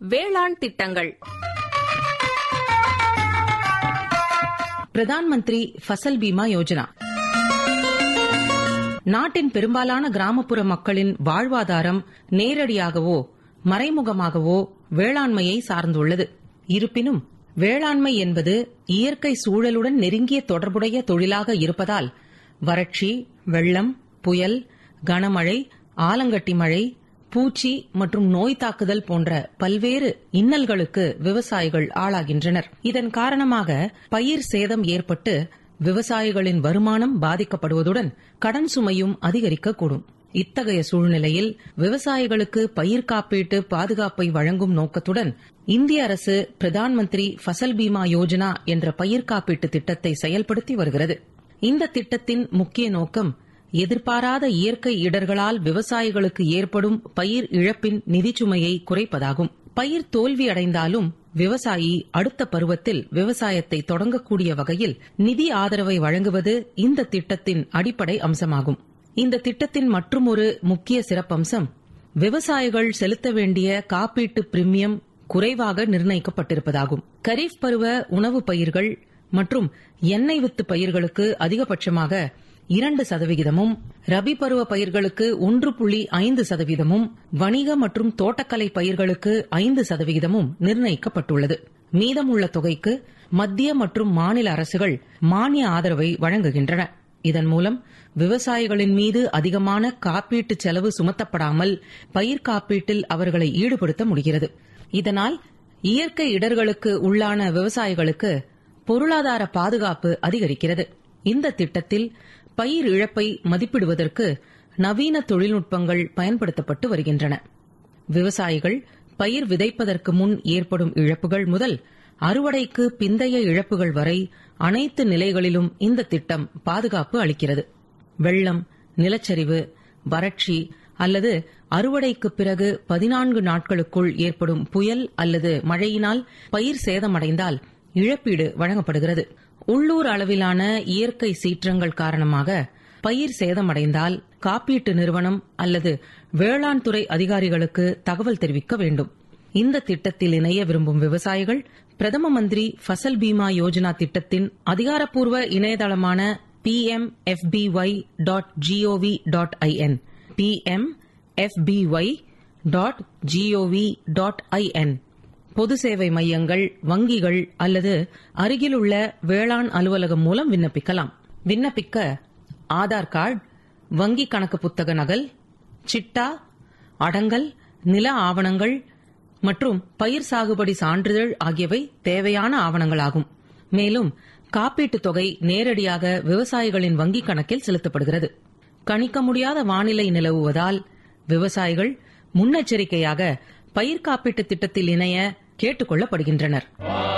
வேளாண் திட்டங்கள் பிரதான் மந்திரி ஃபசல் பீமா யோஜனா நாட்டின் பெரும்பாலான கிராமப்புற மக்களின் வாழ்வாதாரம் நேரடியாகவோ மறைமுகமாகவோ வேளாண்மையை சார்ந்துள்ளது இருப்பினும் வேளாண்மை என்பது இயற்கை சூழலுடன் நெருங்கிய தொடர்புடைய தொழிலாக இருப்பதால் வறட்சி வெள்ளம் புயல் கனமழை ஆலங்கட்டி மழை பூச்சி மற்றும் நோய் தாக்குதல் போன்ற பல்வேறு இன்னல்களுக்கு விவசாயிகள் ஆளாகின்றனர் இதன் காரணமாக பயிர் சேதம் ஏற்பட்டு விவசாயிகளின் வருமானம் பாதிக்கப்படுவதுடன் கடன் சுமையும் அதிகரிக்கக்கூடும் இத்தகைய சூழ்நிலையில் விவசாயிகளுக்கு பயிர் காப்பீட்டு பாதுகாப்பை வழங்கும் நோக்கத்துடன் இந்திய அரசு பிரதான் மந்திரி ஃபசல் பீமா யோஜனா என்ற பயிர் காப்பீட்டு திட்டத்தை செயல்படுத்தி வருகிறது இந்த திட்டத்தின் முக்கிய நோக்கம் எதிர்பாராத இயற்கை இடர்களால் விவசாயிகளுக்கு ஏற்படும் பயிர் இழப்பின் நிதிச்சுமையை குறைப்பதாகும் பயிர் தோல்வி அடைந்தாலும் விவசாயி அடுத்த பருவத்தில் விவசாயத்தை தொடங்கக்கூடிய வகையில் நிதி ஆதரவை வழங்குவது இந்த திட்டத்தின் அடிப்படை அம்சமாகும் இந்த திட்டத்தின் மற்றுமொரு முக்கிய சிறப்பம்சம் விவசாயிகள் செலுத்த வேண்டிய காப்பீட்டு பிரீமியம் குறைவாக நிர்ணயிக்கப்பட்டிருப்பதாகும் கரீப் பருவ உணவு பயிர்கள் மற்றும் எண்ணெய் வித்து பயிர்களுக்கு அதிகபட்சமாக இரண்டு சதவிகிதமும் ரபி பருவ பயிர்களுக்கு ஒன்று புள்ளி ஐந்து சதவீதமும் வணிக மற்றும் தோட்டக்கலை பயிர்களுக்கு ஐந்து சதவிகிதமும் நிர்ணயிக்கப்பட்டுள்ளது மீதமுள்ள தொகைக்கு மத்திய மற்றும் மாநில அரசுகள் மானிய ஆதரவை வழங்குகின்றன இதன் மூலம் விவசாயிகளின் மீது அதிகமான காப்பீட்டு செலவு சுமத்தப்படாமல் பயிர் காப்பீட்டில் அவர்களை ஈடுபடுத்த முடிகிறது இதனால் இயற்கை இடர்களுக்கு உள்ளான விவசாயிகளுக்கு பொருளாதார பாதுகாப்பு அதிகரிக்கிறது இந்த திட்டத்தில் பயிர் இழப்பை மதிப்பிடுவதற்கு நவீன தொழில்நுட்பங்கள் பயன்படுத்தப்பட்டு வருகின்றன விவசாயிகள் பயிர் விதைப்பதற்கு முன் ஏற்படும் இழப்புகள் முதல் அறுவடைக்கு பிந்தைய இழப்புகள் வரை அனைத்து நிலைகளிலும் இந்த திட்டம் பாதுகாப்பு அளிக்கிறது வெள்ளம் நிலச்சரிவு வறட்சி அல்லது அறுவடைக்கு பிறகு பதினான்கு நாட்களுக்குள் ஏற்படும் புயல் அல்லது மழையினால் பயிர் சேதமடைந்தால் இழப்பீடு வழங்கப்படுகிறது உள்ளூர் அளவிலான இயற்கை சீற்றங்கள் காரணமாக பயிர் சேதமடைந்தால் காப்பீட்டு நிறுவனம் அல்லது வேளாண் துறை அதிகாரிகளுக்கு தகவல் தெரிவிக்க வேண்டும் இந்த திட்டத்தில் இணைய விரும்பும் விவசாயிகள் பிரதம மந்திரி ஃபசல் பீமா யோஜனா திட்டத்தின் அதிகாரப்பூர்வ இணையதளமான P M FBY dot GOV dot IN P M FBY dot GOV dot IN பொது சேவை மையங்கள் வங்கிகள் அல்லது அருகிலுள்ள வேளாண் அலுவலகம் மூலம் விண்ணப்பிக்கலாம் விண்ணப்பிக்க ஆதார் கார்டு வங்கி கணக்கு புத்தக நகல் சிட்டா அடங்கல் நில ஆவணங்கள் மற்றும் பயிர் சாகுபடி சான்றிதழ் ஆகியவை தேவையான ஆவணங்களாகும் மேலும் காப்பீட்டுத் தொகை நேரடியாக விவசாயிகளின் வங்கிக் கணக்கில் செலுத்தப்படுகிறது கணிக்க முடியாத வானிலை நிலவுவதால் விவசாயிகள் முன்னெச்சரிக்கையாக பயிர் காப்பீட்டு திட்டத்தில் இணைய கேட்டுக் கொள்ளப்படுகின்றனர்